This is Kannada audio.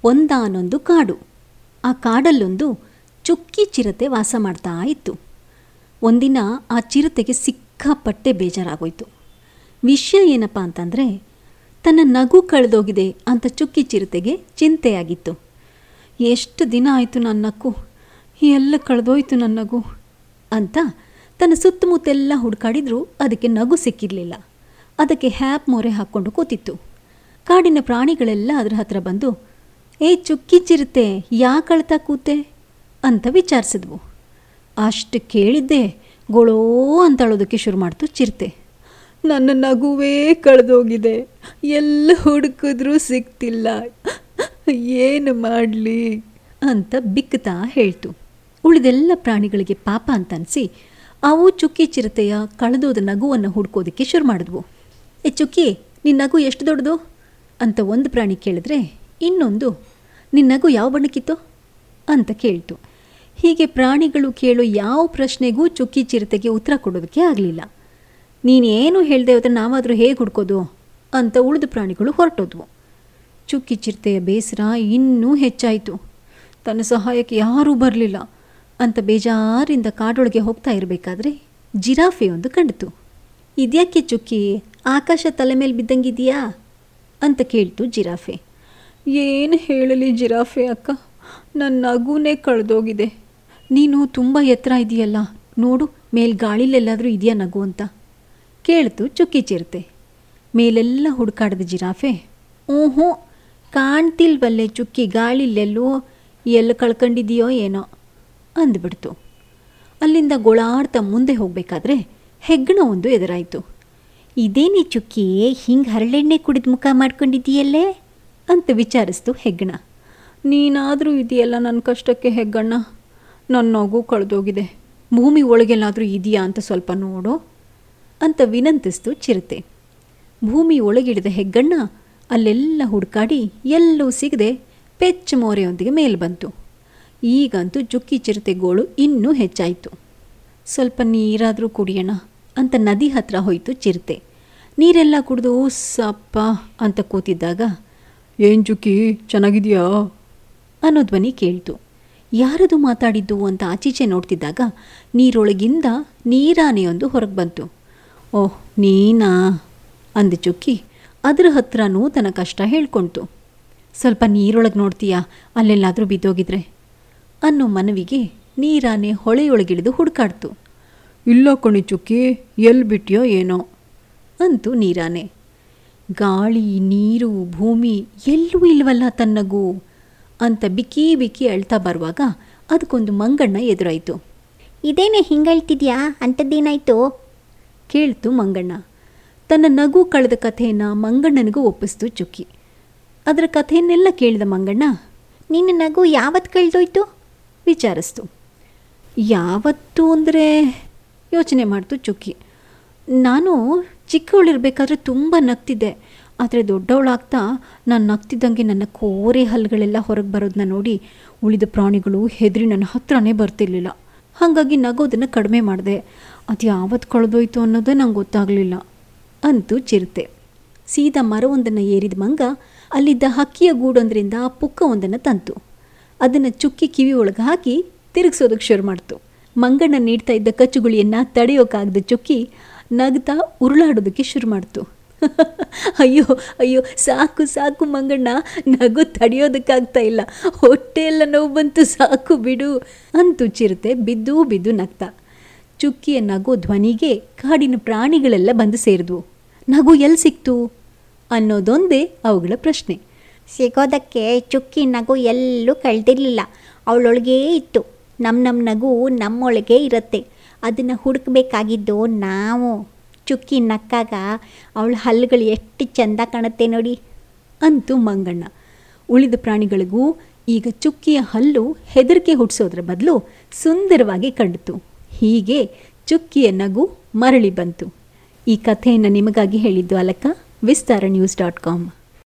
ಒಂದಾನೊಂದು ಕಾಡು ಆ ಕಾಡಲ್ಲೊಂದು ಚುಕ್ಕಿ ಚಿರತೆ ವಾಸ ಮಾಡ್ತಾ ಇತ್ತು ಒಂದಿನ ಆ ಚಿರತೆಗೆ ಸಿಕ್ಕಾಪಟ್ಟೆ ಬೇಜಾರಾಗೋಯ್ತು ವಿಷಯ ಏನಪ್ಪ ಅಂತಂದರೆ ತನ್ನ ನಗು ಕಳೆದೋಗಿದೆ ಅಂತ ಚುಕ್ಕಿ ಚಿರತೆಗೆ ಚಿಂತೆಯಾಗಿತ್ತು ಎಷ್ಟು ದಿನ ಆಯಿತು ನನ್ನ ನಕ್ಕು ಎಲ್ಲ ಕಳೆದೋಯ್ತು ನನ್ನ ನಗು ಅಂತ ತನ್ನ ಸುತ್ತಮುತ್ತೆಲ್ಲ ಹುಡುಕಾಡಿದ್ರೂ ಅದಕ್ಕೆ ನಗು ಸಿಕ್ಕಿರಲಿಲ್ಲ ಅದಕ್ಕೆ ಹ್ಯಾಪ್ ಮೊರೆ ಹಾಕ್ಕೊಂಡು ಕೂತಿತ್ತು ಕಾಡಿನ ಪ್ರಾಣಿಗಳೆಲ್ಲ ಅದರ ಹತ್ರ ಬಂದು ಏ ಚುಕ್ಕಿ ಚಿರತೆ ಯಾಕೆ ಅಳ್ತಾ ಕೂತೆ ಅಂತ ವಿಚಾರಿಸಿದ್ವು ಅಷ್ಟು ಕೇಳಿದ್ದೆ ಗೊಳೋ ಅಂತ ಅಳೋದಕ್ಕೆ ಶುರು ಮಾಡ್ತು ಚಿರತೆ ನನ್ನ ನಗುವೇ ಕಳೆದೋಗಿದೆ ಎಲ್ಲ ಹುಡುಕಿದ್ರೂ ಸಿಗ್ತಿಲ್ಲ ಏನು ಮಾಡಲಿ ಅಂತ ಬಿಕ್ಕುತ್ತಾ ಹೇಳ್ತು ಉಳಿದೆಲ್ಲ ಪ್ರಾಣಿಗಳಿಗೆ ಪಾಪ ಅಂತ ಅನಿಸಿ ಅವು ಚುಕ್ಕಿ ಚಿರತೆಯ ಕಳೆದೋದ ನಗುವನ್ನು ಹುಡ್ಕೋದಕ್ಕೆ ಶುರು ಮಾಡಿದ್ವು ಏ ಚುಕ್ಕಿ ನಿನ್ನ ನಗು ಎಷ್ಟು ದೊಡ್ಡದು ಅಂತ ಒಂದು ಪ್ರಾಣಿ ಕೇಳಿದ್ರೆ ಇನ್ನೊಂದು ನಿನ್ನ ನಗು ಯಾವ ಬಣ್ಣಕ್ಕಿತ್ತು ಅಂತ ಕೇಳ್ತು ಹೀಗೆ ಪ್ರಾಣಿಗಳು ಕೇಳೋ ಯಾವ ಪ್ರಶ್ನೆಗೂ ಚುಕ್ಕಿ ಚಿರತೆಗೆ ಉತ್ತರ ಕೊಡೋದಕ್ಕೆ ಆಗಲಿಲ್ಲ ನೀನೇನು ಹೇಳ್ದೆ ಹೋದ್ರೆ ನಾವಾದರೂ ಹೇಗೆ ಹುಡ್ಕೋದು ಅಂತ ಉಳಿದ ಪ್ರಾಣಿಗಳು ಹೊರಟೋದ್ವು ಚುಕ್ಕಿ ಚಿರತೆಯ ಬೇಸರ ಇನ್ನೂ ಹೆಚ್ಚಾಯಿತು ತನ್ನ ಸಹಾಯಕ್ಕೆ ಯಾರೂ ಬರಲಿಲ್ಲ ಅಂತ ಬೇಜಾರಿಂದ ಕಾಡೊಳಗೆ ಹೋಗ್ತಾ ಇರಬೇಕಾದ್ರೆ ಜಿರಾಫೆಯೊಂದು ಕಂಡಿತು ಇದ್ಯಾಕೆ ಚುಕ್ಕಿ ಆಕಾಶ ತಲೆ ಮೇಲೆ ಬಿದ್ದಂಗಿದೆಯಾ ಅಂತ ಕೇಳ್ತು ಜಿರಾಫೆ ಏನು ಹೇಳಲಿ ಜಿರಾಫೆ ಅಕ್ಕ ನನ್ನ ನಗುನೇ ಕಳೆದೋಗಿದೆ ನೀನು ತುಂಬ ಎತ್ತರ ಇದೆಯಲ್ಲ ನೋಡು ಮೇಲ್ ಗಾಳಿಲೆಲ್ಲಾದರೂ ಇದೆಯಾ ನಗು ಅಂತ ಕೇಳ್ತು ಚುಕ್ಕಿ ಚಿರತೆ ಮೇಲೆಲ್ಲ ಹುಡುಕಾಡಿದ ಜಿರಾಫೆ ಹ್ಞೂ ಕಾಣ್ತಿಲ್ವಲ್ಲೇ ಚುಕ್ಕಿ ಗಾಳಿಲೆಲ್ಲೋ ಎಲ್ಲಿ ಕಳ್ಕೊಂಡಿದೆಯೋ ಏನೋ ಅಂದ್ಬಿಡ್ತು ಅಲ್ಲಿಂದ ಗೊಳಾಡ್ತಾ ಮುಂದೆ ಹೋಗಬೇಕಾದ್ರೆ ಹೆಗ್ಗಣ ಒಂದು ಎದುರಾಯಿತು ಇದೇನೇ ಚುಕ್ಕಿ ಹಿಂಗೆ ಹರಳೆಣ್ಣೆ ಕುಡಿದ ಮುಖ ಮಾಡ್ಕೊಂಡಿದ್ದೀಯಲ್ಲೇ ಅಂತ ವಿಚಾರಿಸ್ತು ಹೆಗ್ಗಣ ನೀನಾದರೂ ಇದೆಯಲ್ಲ ನನ್ನ ಕಷ್ಟಕ್ಕೆ ಹೆಗ್ಗಣ್ಣ ನನ್ನ ನಗು ಕಳೆದೋಗಿದೆ ಭೂಮಿ ಒಳಗೆಲ್ಲಾದರೂ ಇದೆಯಾ ಅಂತ ಸ್ವಲ್ಪ ನೋಡು ಅಂತ ವಿನಂತಿಸ್ತು ಚಿರತೆ ಭೂಮಿ ಒಳಗಿಡಿದ ಹೆಗ್ಗಣ್ಣ ಅಲ್ಲೆಲ್ಲ ಹುಡುಕಾಡಿ ಎಲ್ಲೂ ಸಿಗದೆ ಪೆಚ್ಚ ಮೋರೆಯೊಂದಿಗೆ ಮೇಲೆ ಬಂತು ಈಗಂತೂ ಚುಕ್ಕಿ ಚಿರತೆಗೋಳು ಇನ್ನೂ ಹೆಚ್ಚಾಯಿತು ಸ್ವಲ್ಪ ನೀರಾದರೂ ಕುಡಿಯೋಣ ಅಂತ ನದಿ ಹತ್ರ ಹೋಯಿತು ಚಿರತೆ ನೀರೆಲ್ಲ ಕುಡಿದು ಸಪ್ಪ ಅಂತ ಕೂತಿದ್ದಾಗ ಏನು ಚುಕ್ಕಿ ಚೆನ್ನಾಗಿದೆಯಾ ಅನ್ನೋ ಧ್ವನಿ ಕೇಳ್ತು ಯಾರದು ಮಾತಾಡಿದ್ದು ಅಂತ ಆಚೀಚೆ ನೋಡ್ತಿದ್ದಾಗ ನೀರೊಳಗಿಂದ ನೀರಾನೆಯೊಂದು ಹೊರಗೆ ಬಂತು ಓಹ್ ನೀನಾ ಅಂದೆ ಚುಕ್ಕಿ ಅದ್ರ ಹತ್ರನೂ ತನ್ನ ಕಷ್ಟ ಹೇಳ್ಕೊಳ್ತು ಸ್ವಲ್ಪ ನೀರೊಳಗೆ ನೋಡ್ತೀಯಾ ಅಲ್ಲೆಲ್ಲಾದರೂ ಬಿದ್ದೋಗಿದ್ರೆ ಅನ್ನೋ ಮನವಿಗೆ ನೀರಾನೆ ಹೊಳೆಯೊಳಗಿಳಿದು ಹುಡುಕಾಡ್ತು ಇಲ್ಲ ಕಣಿ ಚುಕ್ಕಿ ಎಲ್ಲಿ ಬಿಟ್ಯೋ ಏನೋ ಅಂತು ನೀರಾನೆ ಗಾಳಿ ನೀರು ಭೂಮಿ ಎಲ್ಲೂ ಇಲ್ವಲ್ಲ ತನ್ನಗೂ ಅಂತ ಬಿಕ್ಕಿ ಬಿಕ್ಕಿ ಅಳ್ತಾ ಬರುವಾಗ ಅದಕ್ಕೊಂದು ಮಂಗಣ್ಣ ಎದುರಾಯಿತು ಇದೇನೆ ಹಿಂಗಳ್ತಿದ್ಯಾ ಅಂಥದ್ದೇನಾಯ್ತು ಕೇಳ್ತು ಮಂಗಣ್ಣ ತನ್ನ ನಗು ಕಳೆದ ಕಥೆಯನ್ನು ಮಂಗಣ್ಣನಿಗೂ ಒಪ್ಪಿಸ್ತು ಚುಕ್ಕಿ ಅದರ ಕಥೆಯನ್ನೆಲ್ಲ ಕೇಳಿದ ಮಂಗಣ್ಣ ನಿನ್ನ ನಗು ಯಾವತ್ತು ಕಳೆದೋಯ್ತು ವಿಚಾರಿಸ್ತು ಯಾವತ್ತು ಅಂದರೆ ಯೋಚನೆ ಮಾಡ್ತು ಚುಕ್ಕಿ ನಾನು ಚಿಕ್ಕವಳಿರ್ಬೇಕಾದ್ರೆ ತುಂಬ ನಗ್ತಿದ್ದೆ ಆದರೆ ದೊಡ್ಡವಳಾಗ್ತಾ ನಾನು ನಗ್ತಿದ್ದಂಗೆ ನನ್ನ ಕೋರೆ ಹಲ್ಲುಗಳೆಲ್ಲ ಹೊರಗೆ ಬರೋದನ್ನ ನೋಡಿ ಉಳಿದ ಪ್ರಾಣಿಗಳು ಹೆದರಿ ನನ್ನ ಹತ್ರನೇ ಬರ್ತಿರ್ಲಿಲ್ಲ ಹಾಗಾಗಿ ನಗೋದನ್ನು ಕಡಿಮೆ ಮಾಡಿದೆ ಅದು ಯಾವತ್ತು ಕಳೆದೋಯ್ತು ಅನ್ನೋದೇ ನಂಗೆ ಗೊತ್ತಾಗಲಿಲ್ಲ ಅಂತೂ ಚಿರತೆ ಸೀದಾ ಮರವೊಂದನ್ನು ಏರಿದ ಮಂಗ ಅಲ್ಲಿದ್ದ ಹಕ್ಕಿಯ ಗೂಡೊಂದರಿಂದ ಪುಕ್ಕವೊಂದನ್ನು ತಂತು ಅದನ್ನು ಚುಕ್ಕಿ ಕಿವಿ ಒಳಗೆ ಹಾಕಿ ತಿರುಗಿಸೋದಕ್ಕೆ ಶುರು ಮಾಡ್ತು ಮಂಗಣ್ಣ ನೀಡ್ತಾ ಇದ್ದ ಕಚ್ಚುಗುಳಿಯನ್ನು ತಡೆಯೋಕ್ಕಾಗದ ಚುಕ್ಕಿ ನಗ್ತಾ ಉರುಳಾಡೋದಕ್ಕೆ ಶುರು ಮಾಡ್ತು ಅಯ್ಯೋ ಅಯ್ಯೋ ಸಾಕು ಸಾಕು ಮಂಗಣ್ಣ ನಗು ತಡೆಯೋದಕ್ಕಾಗ್ತಾ ಇಲ್ಲ ಹೊಟ್ಟೆಯೆಲ್ಲ ನೋವು ಬಂತು ಸಾಕು ಬಿಡು ಅಂತೂ ಚಿರತೆ ಬಿದ್ದು ಬಿದ್ದು ನಗ್ತಾ ಚುಕ್ಕಿಯ ನಗು ಧ್ವನಿಗೆ ಕಾಡಿನ ಪ್ರಾಣಿಗಳೆಲ್ಲ ಬಂದು ಸೇರಿದ್ವು ನಗು ಎಲ್ಲಿ ಸಿಕ್ತು ಅನ್ನೋದೊಂದೇ ಅವುಗಳ ಪ್ರಶ್ನೆ ಸಿಗೋದಕ್ಕೆ ಚುಕ್ಕಿ ನಗು ಎಲ್ಲೂ ಕಳೆದಿರಲಿಲ್ಲ ಅವಳೊಳಗೇ ಇತ್ತು ನಮ್ಮ ನಮ್ಮ ನಗು ನಮ್ಮೊಳಗೆ ಇರುತ್ತೆ ಅದನ್ನು ಹುಡುಕ್ಬೇಕಾಗಿದ್ದು ನಾವು ಚುಕ್ಕಿ ನಕ್ಕಾಗ ಅವಳ ಹಲ್ಲುಗಳು ಎಷ್ಟು ಚೆಂದ ಕಾಣುತ್ತೆ ನೋಡಿ ಅಂತೂ ಮಂಗಣ್ಣ ಉಳಿದ ಪ್ರಾಣಿಗಳಿಗೂ ಈಗ ಚುಕ್ಕಿಯ ಹಲ್ಲು ಹೆದರಿಕೆ ಹುಟ್ಟಿಸೋದ್ರ ಬದಲು ಸುಂದರವಾಗಿ ಕಂಡಿತು ಹೀಗೆ ಚುಕ್ಕಿಯ ನಗು ಮರಳಿ ಬಂತು ಈ ಕಥೆಯನ್ನು ನಿಮಗಾಗಿ ಹೇಳಿದ್ದು ಅಲಕ್ಕ ವಿಸ್ತಾರ ನ್ಯೂಸ್ ಡಾಟ್ ಕಾಮ್